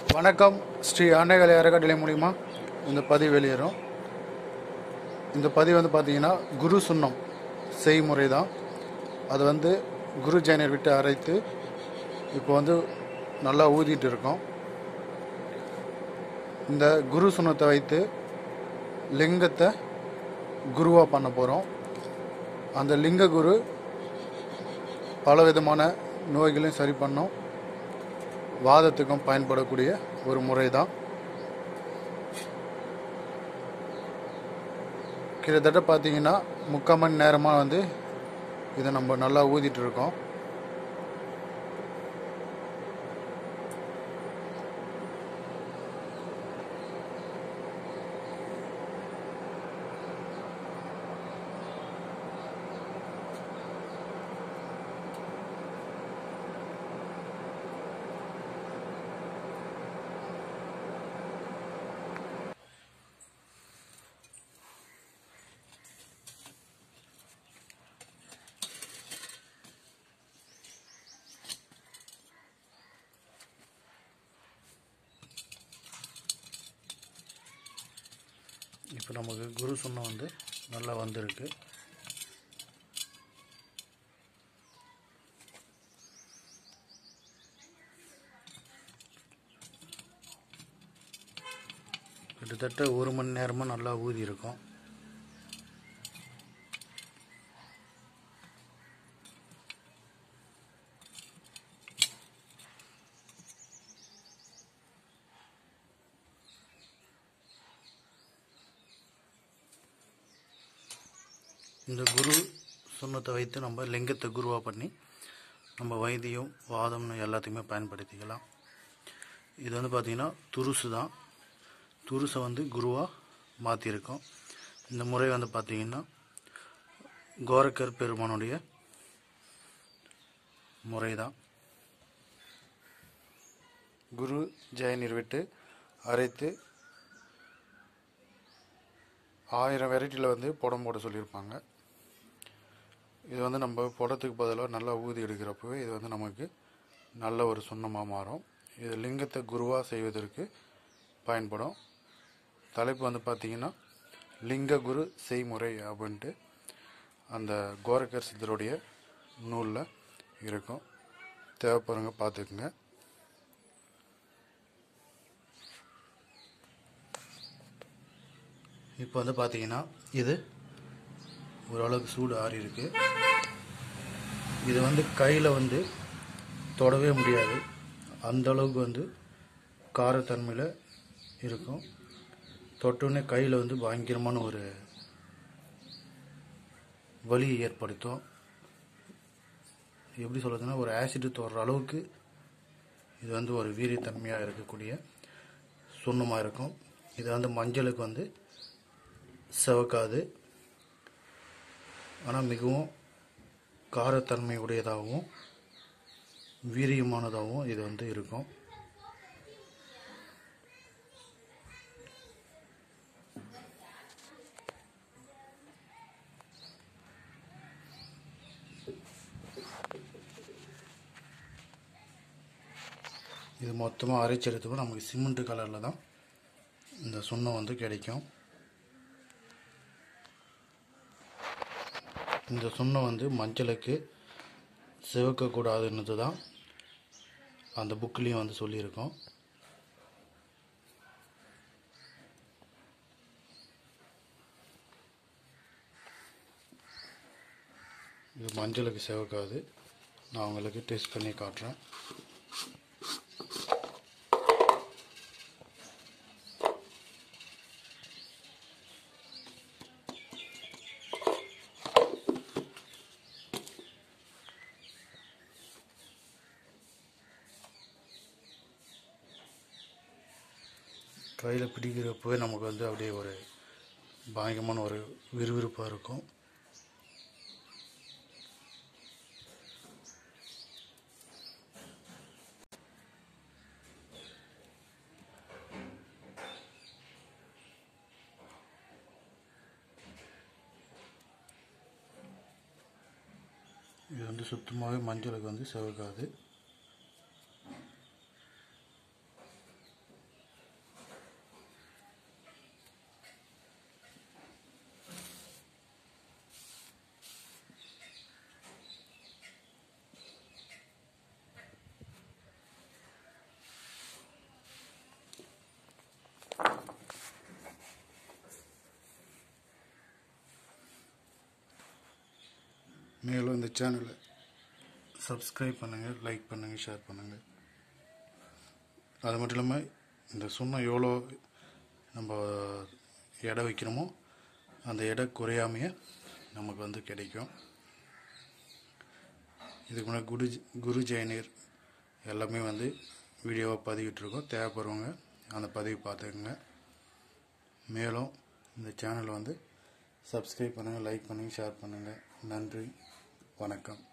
வணக்கம் ஸ்ரீ ஆண்டைகலை அறக்கட்டளை மூலிமா இந்த பதிவு வெளியேறும் இந்த பதிவு வந்து பார்த்தீங்கன்னா குரு சுண்ணம் செய்முறை தான் அது வந்து குரு ஜெயினர் விட்டு அரைத்து இப்போ வந்து நல்லா ஊதிட்டு இருக்கோம் இந்த குரு சுண்ணத்தை வைத்து லிங்கத்தை குருவாக பண்ண போகிறோம் அந்த லிங்க குரு பல விதமான நோய்களையும் சரி பண்ணும் வாதத்துக்கும் பயன்படக்கூடிய ஒரு முறை தான் கிட்டத்தட்ட பார்த்தீங்கன்னா முக்கால் மணி நேரமாக வந்து இதை நம்ம நல்லா ஊதிட்டு இருக்கோம் இப்போ நமக்கு குரு சுண்ணம் வந்து நல்லா வந்திருக்கு கிட்டத்தட்ட ஒரு மணி நேரமாக நல்லா ஊதி இருக்கும் இந்த குரு சுண்ணத்தை வைத்து நம்ம லிங்கத்தை குருவாக பண்ணி நம்ம வைத்தியம் வாதம்னு எல்லாத்தையுமே பயன்படுத்திக்கலாம் இது வந்து பார்த்திங்கன்னா துருசு தான் துருசை வந்து குருவாக மாற்றிருக்கோம் இந்த முறை வந்து பார்த்திங்கன்னா கோரக்கர் பெருமானுடைய முறை தான் குரு ஜெயநீர் விட்டு அரைத்து ஆயிரம் வெரைட்டியில் வந்து புடம் போட சொல்லியிருப்பாங்க இது வந்து நம்ம புடத்துக்கு பதிலாக நல்லா ஊதி எடுக்கிறப்பவே இது வந்து நமக்கு நல்ல ஒரு சுண்ணமாக மாறும் இது லிங்கத்தை குருவாக செய்வதற்கு பயன்படும் தலைப்பு வந்து பார்த்திங்கன்னா லிங்க குரு செய்முறை அப்படின்ட்டு அந்த கோரக்கர் சித்தருடைய நூலில் இருக்கும் தேவைப்படுறவங்க பார்த்துக்குங்க இப்போ வந்து பார்த்தீங்கன்னா இது ஓரளவுக்கு சூடு ஆறி இருக்கு இது வந்து கையில் வந்து தொடவே முடியாது அந்த அளவுக்கு வந்து காரத்தன்மையில் இருக்கும் தொட்டோன்னே கையில் வந்து பயங்கரமான ஒரு வலியை ஏற்படுத்தும் எப்படி சொல்றதுன்னா ஒரு ஆசிட் தோற அளவுக்கு இது வந்து ஒரு வீரியத்தன்மையாக இருக்கக்கூடிய சுண்ணமாக இருக்கும் இது வந்து மஞ்சளுக்கு வந்து சிவக்காது ஆனால் மிகவும் காரத்தன்மை உடையதாகவும் வீரியமானதாகவும் இது வந்து இருக்கும் இது மொத்தமாக அரைச்செடுத்தப்போ நமக்கு சிமெண்ட் கலரில் தான் இந்த சுண்ணம் வந்து கிடைக்கும் இந்த சுண்ணம் வந்து மஞ்சளுக்கு சிவக்கக்கூடாதுன்றது தான் அந்த புக்லேயும் வந்து சொல்லியிருக்கோம் இது மஞ்சளுக்கு சிவக்காது நான் உங்களுக்கு டெஸ்ட் பண்ணி காட்டுறேன் கையில் பிடிக்கிறப்பவே நமக்கு வந்து அப்படியே ஒரு பயங்கரமான ஒரு விறுவிறுப்பாக இருக்கும் இது வந்து சுத்தமாகவே மஞ்சளுக்கு வந்து சிவக்காது மேலும் இந்த சேனலை சப்ஸ்கிரைப் பண்ணுங்கள் லைக் பண்ணுங்கள் ஷேர் பண்ணுங்கள் அது மட்டும் இல்லாமல் இந்த சுண்ணம் எவ்வளோ நம்ம எடை வைக்கிறோமோ அந்த எடை குறையாமையே நமக்கு வந்து கிடைக்கும் இதுக்கு முன்னாடி குரு குரு ஜெயநீர் எல்லாமே வந்து வீடியோவை பதிவிட்டுருக்கோம் தேவைப்படுறவங்க அந்த பதிவு பார்த்துக்குங்க மேலும் இந்த சேனலை வந்து சப்ஸ்கிரைப் பண்ணுங்கள் லைக் பண்ணுங்கள் ஷேர் பண்ணுங்கள் நன்றி வணக்கம்